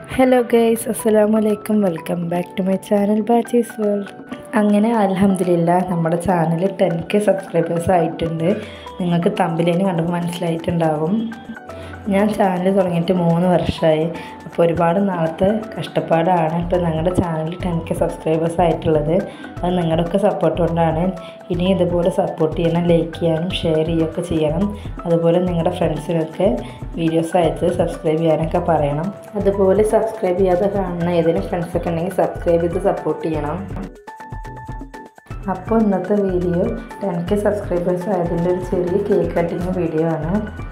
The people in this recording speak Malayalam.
ഹലോ ഗൈസ് അസ്സലാമു അലൈക്കും welcome back to my channel Bachees World അങ്ങനെ അലഹമില്ല നമ്മുടെ ചാനൽ ടെൻ കെ സബ്സ്ക്രൈബേഴ്സ് ആയിട്ടുണ്ട് നിങ്ങൾക്ക് തമ്പിലേന് കണ്ടപ്പോൾ മനസ്സിലായിട്ടുണ്ടാവും ഞാൻ ചാനൽ തുടങ്ങിയിട്ട് മൂന്ന് വർഷമായി അപ്പോൾ ഒരുപാട് നാളത്തെ കഷ്ടപ്പാടാണ് ഇപ്പോൾ ഞങ്ങളുടെ ചാനൽ ടെൻ കെ സബ്സ്ക്രൈബേഴ്സ് ആയിട്ടുള്ളത് അത് നിങ്ങളുടെയൊക്കെ സപ്പോർട്ട് കൊണ്ടാണ് ഇനി ഇതുപോലെ സപ്പോർട്ട് ചെയ്യണം ലൈക്ക് ചെയ്യാനും ഷെയർ ചെയ്യുകയൊക്കെ ചെയ്യണം അതുപോലെ നിങ്ങളുടെ ഫ്രണ്ട്സിനൊക്കെ വീഡിയോസ് അയച്ച് സബ്സ്ക്രൈബ് ചെയ്യാനൊക്കെ പറയണം അതുപോലെ സബ്സ്ക്രൈബ് ചെയ്യാതെ കാണുന്ന ഏതെങ്കിലും ഫ്രണ്ട്സൊക്കെ ഉണ്ടെങ്കിൽ സബ്സ്ക്രൈബ് ചെയ്ത് സപ്പോർട്ട് ചെയ്യണം അപ്പോൾ ഇന്നത്തെ വീഡിയോ ടെൻ കെ സബ്സ്ക്രൈബേഴ്സ് ആയതിൻ്റെ ഒരു ചെറിയ കേക്ക് കട്ടിങ് വീഡിയോ ആണ്